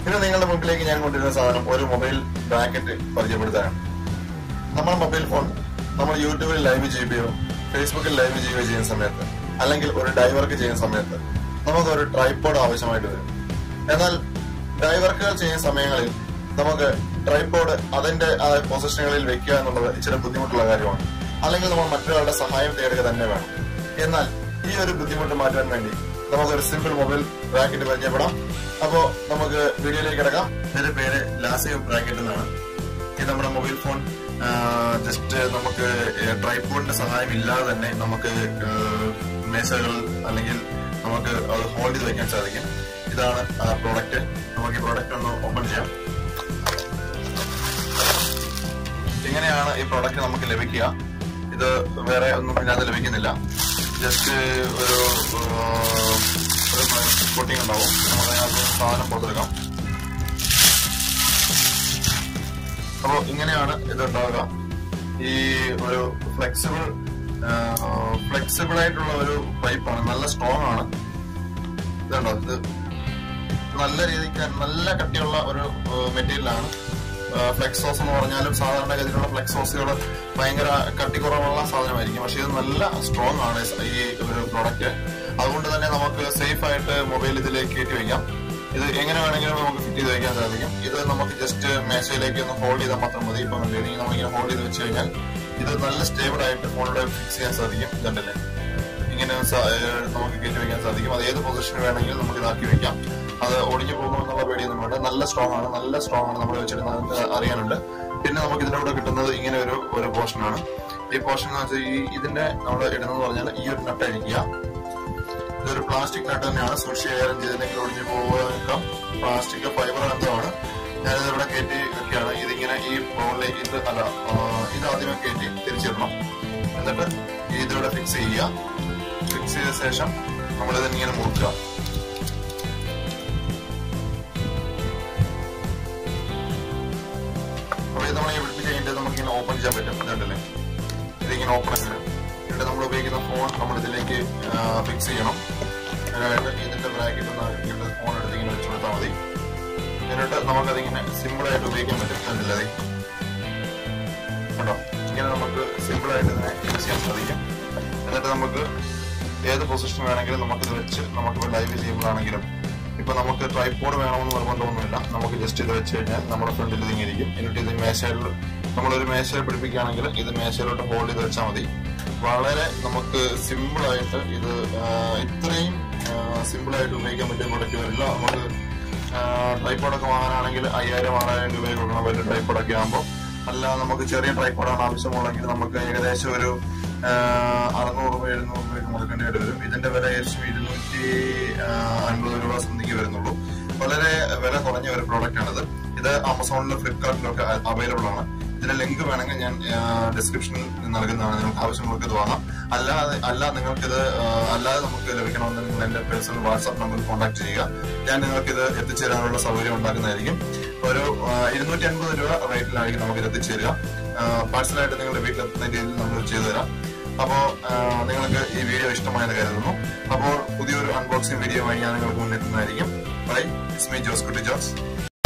ഇന്ന് നിങ്ങളുടെ മുമ്പിലേക്ക് ഞാൻ കൊണ്ടുവരുന്ന സാധനം ഒരു മൊബൈൽ ബ്രാക്കറ്റ് പരിചയപ്പെടുത്താനാണ് നമ്മുടെ മൊബൈൽ ഫോൺ നമ്മൾ യൂട്യൂബിൽ ലൈവ് ചെയ്യുകയോ ഫേസ്ബുക്കിൽ ലൈവ് ചെയ്യുകയോ ചെയ്യുന്ന സമയത്ത് അല്ലെങ്കിൽ ഒരു ഡൈവർക്ക് ചെയ്യുന്ന സമയത്ത് നമുക്ക് ഒരു ട്രൈപ്പോഡ് ആവശ്യമായിട്ട് വരും എന്നാൽ ഡൈവർക്കുകൾ ചെയ്യുന്ന സമയങ്ങളിൽ നമുക്ക് ട്രൈപ്പോഡ് അതിന്റെ ആ പൊസിഷനുകളിൽ വെക്കുക എന്നുള്ളത് ഇച്ചിരി ബുദ്ധിമുട്ടുള്ള കാര്യമാണ് അല്ലെങ്കിൽ നമ്മൾ മറ്റൊരാളുടെ സഹായം തേടുക തന്നെ വേണം എന്നാൽ ഈ ഒരു ബുദ്ധിമുട്ട് മാറ്റാൻ വേണ്ടി നമുക്കൊരു സിമ്പിൾ മൊബൈൽ ബ്രാക്കറ്റ് പരിചയപ്പെടാം അപ്പോ നമുക്ക് വീഡിയോയിലേക്ക് കിടക്കാം ഇതിന്റെ പേര് ലാസിയോ ബ്രാക്കറ്റ് എന്നാണ് ഇത് നമ്മുടെ മൊബൈൽ ഫോൺ ജസ്റ്റ് നമുക്ക് ട്രൈപോഡിന്റെ സഹായം ഇല്ലാതെ തന്നെ നമുക്ക് മേശകൾ അല്ലെങ്കിൽ നമുക്ക് അത് ഹോൾഡ് ചെയ്ത് വെക്കാൻ സാധിക്കും ഇതാണ് പ്രോഡക്റ്റ് നമുക്ക് ഈ പ്രോഡക്റ്റ് ഒന്ന് ഓപ്പൺ ചെയ്യാം ഇങ്ങനെയാണ് ഈ പ്രോഡക്റ്റ് നമുക്ക് ലഭിക്കുക ഇത് വേറെ ഒന്നും ഇതിനകത്ത് ലഭിക്കുന്നില്ല ജസ്റ്റ് ഒരു ഒരു കോട്ടിംഗ് ഉണ്ടാവും നമുക്ക് അതിനകത്ത് സാധനം പുറത്തെടുക്കാം അപ്പോൾ ഇങ്ങനെയാണ് ഇത് ഉണ്ടാവുക ഈ ഒരു ഫ്ലെക്സിബിൾ ഫ്ലെക്സിബിൾ ആയിട്ടുള്ള ഒരു പൈപ്പാണ് നല്ല സ്ട്രോങ് ആണ് ഇതുണ്ടോ ഇത് നല്ല രീതിക്ക് നല്ല കട്ടിയുള്ള ഒരു മെറ്റീരിയലാണ് ഫ്ലെക്സോസ് എന്ന് പറഞ്ഞാലും സാധാരണഗതിയിലുള്ള ഫ്ലെക്സോസുകൾ ഭയങ്കര കട്ടി കുറവുള്ള സാധനമായിരിക്കും പക്ഷെ ഇത് നല്ല സ്ട്രോങ് ആണ് ഈ ഒരു പ്രോഡക്റ്റ് അതുകൊണ്ട് തന്നെ നമുക്ക് സേഫ് ആയിട്ട് മൊബൈൽ ഇതിലേക്ക് കയറ്റി വയ്ക്കാം ഇത് എങ്ങനെ വേണമെങ്കിലും നമുക്ക് ഫിറ്റ് ചെയ്ത് വെക്കാൻ സാധിക്കും ഇത് നമുക്ക് ജസ്റ്റ് മേശയിലേക്ക് ഒന്ന് ഹോൾഡ് ചെയ്താൽ മാത്രം മതി ഇപ്പൊ കണ്ടിട്ടുണ്ടെങ്കിൽ നമ്മളിങ്ങനെ ഹോൾഡ് ചെയ്ത് വെച്ച് കഴിഞ്ഞാൽ ഇത് നല്ല സ്റ്റേബിൾ ആയിട്ട് ഫോണിലൂടെ ഫിക്സ് ചെയ്യാൻ സാധിക്കും ഇതുണ്ടല്ലേ ഇങ്ങനെ നമുക്ക് കയറ്റി വെക്കാൻ സാധിക്കും അത് ഏത് പൊസിഷനിൽ വേണമെങ്കിലും നമുക്ക് ഇതാക്കി വെക്കാം അത് ഒടിഞ്ഞു പോകുമെന്നുള്ള പേടിയൊന്നും വേണ്ട നല്ല സ്ട്രോങ് ആണ് നല്ല സ്ട്രോങ് ആണ് നമ്മൾ വെച്ചിരുന്നത് അറിയാനുണ്ട് പിന്നെ നമുക്ക് ഇതിന്റെ കൂടെ കിട്ടുന്നത് ഇങ്ങനെ ഒരു ഒരു പോർഷൻ ആണ് ഈ പോർഷൻ എന്ന് വെച്ചാൽ ഈ ഇതിന്റെ നമ്മൾ ഇടുന്നത് പറഞ്ഞാൽ ഈ ഒരു നട്ടായിരിക്കുക ഇതൊരു പ്ലാസ്റ്റിക് നട്ട് തന്നെയാണ് സൂക്ഷിച്ച് കൈകാര്യം ചെയ്തില്ലെങ്കിൽ ഒടിഞ്ഞു പോകാം പ്ലാസ്റ്റിക് ഫൈബർ എന്തോമാണ് ഞാനിത് ഇവിടെ കയറ്റി വെക്കുകയാണ് ഇതിങ്ങനെ ഈ ബോളിലേക്ക് ഇത് അല്ല ഇത് ആദ്യമേ കയറ്റി തിരിച്ചിടണം എന്നിട്ട് ഇതിവിടെ ഫിക്സ് ചെയ്യുക ഫിക്സ് ചെയ്ത ശേഷം നമ്മളിത് ഇങ്ങനെ മുറുക്കുക അപ്പൊ ഇത് നമ്മൾ പിടിപ്പിച്ച് കഴിഞ്ഞിട്ട് നമുക്ക് ഇങ്ങനെ ഓപ്പൺ ചെയ്യാൻ പറ്റും ഇതുണ്ടല്ലേ ഇതിങ്ങനെ ഓപ്പൺ ആക്കി വരും എന്നിട്ട് നമ്മൾ ഉപയോഗിക്കുന്ന ഫോൺ നമ്മൾ ഇതിലേക്ക് ഫിക്സ് ചെയ്യണം അതിനായിട്ട് ഇതിന്റെ ബ്രാക്കറ്റ് ഒന്ന് ആക്കിയിട്ട് ഫോൺ എടുത്ത് ഇങ്ങനെ വെച്ച് കൊടുത്താൽ മതി എന്നിട്ട് നമുക്കതിങ്ങനെ സിമ്പിൾ ആയിട്ട് ഉപയോഗിക്കാൻ പറ്റും കണ്ടില്ലേ കേട്ടോ ഇങ്ങനെ നമുക്ക് സിമ്പിൾ ആയിട്ട് ഇതിനെ യൂസ് ചെയ്യാൻ സാധിക്കും എന്നിട്ട് നമുക്ക് ഏത് പൊസിഷൻ വേണമെങ്കിലും നമുക്കിത് വെച്ച് നമുക്കിപ്പോൾ ലൈവ് ചെയ്യുമ്പോഴാണെങ്കിലും ഇപ്പൊ നമുക്ക് ട്രൈപ്പോഡ് വേണമെന്ന് നിർബന്ധമൊന്നുമില്ല നമുക്ക് ജസ്റ്റ് ഇത് വെച്ച് കഴിഞ്ഞാൽ നമ്മുടെ ഫ്രണ്ടിൽ ഇത് ഇങ്ങനെ ഇരിക്കും എന്നിട്ട് ഇത് മേശയിൽ നമ്മളൊരു മേശയിൽ പിടിപ്പിക്കുകയാണെങ്കിൽ ഇത് മേശയിലോട്ട് ഹോൾഡ് ചെയ്ത് വെച്ചാൽ മതി വളരെ നമുക്ക് സിമ്പിൾ ആയിട്ട് ഇത് ഇത്രയും സിമ്പിൾ ആയിട്ട് ഉപയോഗിക്കാൻ പറ്റിയ പ്രൊഡക്റ്റ് വരില്ല നമുക്ക് ട്രൈപ്പോഡൊക്കെ വാങ്ങാനാണെങ്കിൽ അയ്യായിരം ആറായിരം രൂപ കൊടുക്കണം വലിയ ട്രൈപ്പോഡൊക്കെ ആകുമ്പോൾ അല്ല നമുക്ക് ചെറിയ ട്രൈപ്പോഡാണ് ആവശ്യമുള്ളെങ്കിൽ നമുക്ക് ഏകദേശം ഒരു അറുന്നൂറ് രൂപ എഴുന്നൂറ് രൂപയ്ക്ക് മുടക്കേണ്ടതായിട്ട് വരും ഇതിന്റെ വില ഏകദേശം ഇരുന്നൂറ്റി അൻപത് രൂപ സംതിക്ക് വരുന്നുള്ളൂ വളരെ വില കുറഞ്ഞ ഒരു പ്രോഡക്റ്റ് ആണിത് ഇത് ആമസോണിലും ഫ്ലിപ്കാർട്ടിലും ഒക്കെ അവൈലബിൾ ആണ് ഇതിന്റെ ലിങ്ക് വേണമെങ്കിൽ ഞാൻ ഡിസ്ക്രിപ്ഷനിൽ നൽകുന്നതാണ് നിങ്ങൾക്ക് ആവശ്യമുള്ളവർക്ക് ഇത് വാങ്ങാം അല്ലാതെ അല്ല നിങ്ങൾക്കിത് അല്ലാതെ നമുക്ക് ലഭിക്കണമെന്ന് നിങ്ങൾ എന്റെ പേഴ്സണൽ വാട്സ്ആപ്പ് നമ്പറിൽ കോൺടാക്ട് ചെയ്യുക ഞാൻ നിങ്ങൾക്ക് ഇത് എത്തിച്ചേരാനുള്ള സൗകര്യം ഉണ്ടാക്കുന്നതായിരിക്കും ഒരു ഇരുന്നൂറ്റി അൻപത് രൂപ റേറ്റിലായിരിക്കും നമുക്ക് ഇത് എത്തിച്ചേരുക പാഴ്സലായിട്ട് നിങ്ങളുടെ വീട്ടിലെത്തുന്ന രീതിയിൽ നമ്മൾ ചെയ്തു തരാം അപ്പോൾ നിങ്ങൾക്ക് ഈ വീഡിയോ ഇഷ്ടമായെന്ന് കരുതുന്നു അപ്പോൾ പുതിയൊരു അൺബോക്സിംഗ് വീഡിയോ ആയി ഞാൻ നിങ്ങൾക്ക് മുന്നെത്തുന്നതായിരിക്കും bye it's me Jose Kutty Jose